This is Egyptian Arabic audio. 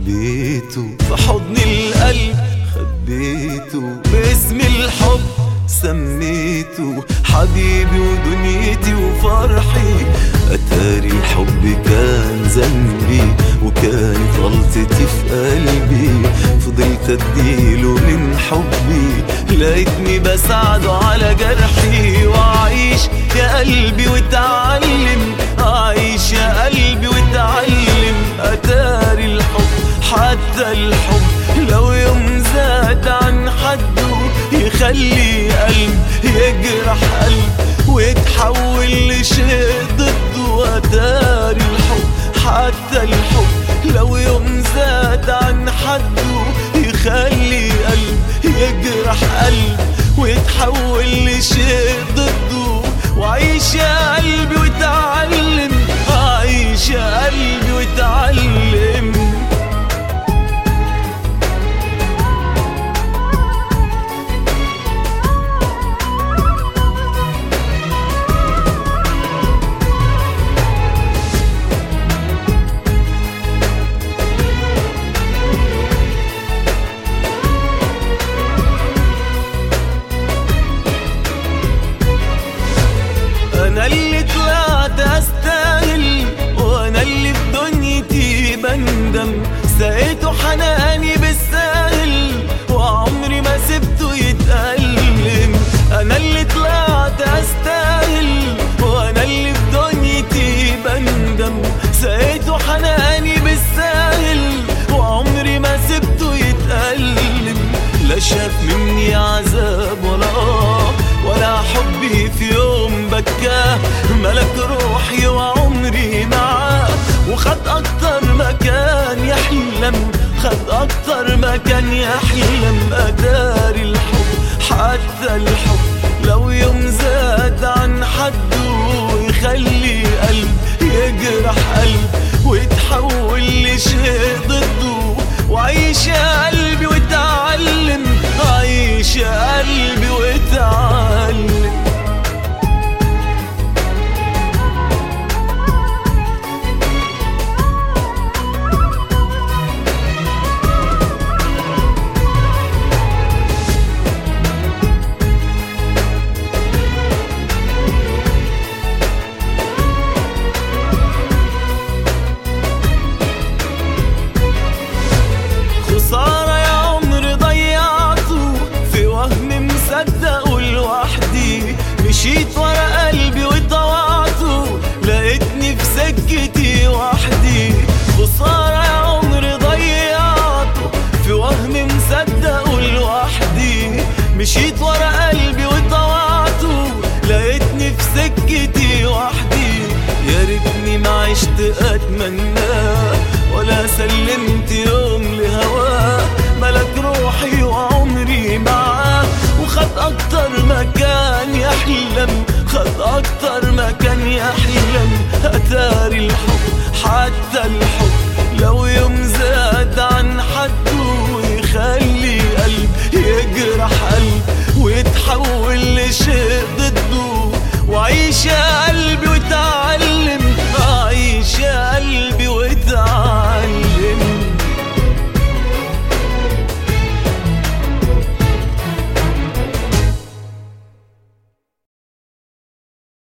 حبيته في حضن القلب خبيته باسم الحب سميته حبيبي ودنيتي وفرحي أتاري الحب كان ذنبي وكانت غلطتي في قلبي فضلت اديله من حبي لقيتني بساعده على جرحي وعيش يا قلبي وتعلم عيش يا قلبي وتعلم أتاري الحب حتى الحب لو يوم زاد عن حده يخلي قلب يجرح قلب ويتحول لشيء ضده أتاري الحب حتى الحب لو يوم زاد عن حده يخلي قلب يجرح قلب ويتحول لشيء ضده وعيش يا قلبي وتعلم عيش يا قلبي وتعلم انا اللي طلعت استاهل وانا اللي في دنيتي بندم سقيته حناني بالساهل وعمري ما سبته يتألم انا اللي طلعت استاهل وانا اللي في دنيتي بندم سقيته حناني بالساهل وعمري ما سبته يتألم لا شاف مني عذاب ولا آه ولا حبي في يوم بكاه ملك روحي وعمري معاه وخد أكتر ما كان يحلم خد أكتر ما كان يحلم أداري الحب حتى الحب لو يوم زاد عن حده يخلي قلب يجرح قلب ويتحول لشيء ضده وعيش يا قلبي وتعلم عيش يا قلبي وتعلم خسارة يا عمر ضيعته في وهم مصدقه لوحدي مشيت ورا قلبي وطوعته لقيتني في سكتي وحدي خسارة يا عمر ضيعته في وهم مصدقه لوحدي مشيت ورا قلبي وطوعته لقيتني في سكتي وحدي يا ريتني ما عشت اتمناه ولا سلمت يوم لهواه ملك روحي وعمري معاه وخد اكتر ما كان يحلم خد اكتر ما كان يحلم اتاري الحب حتى الحب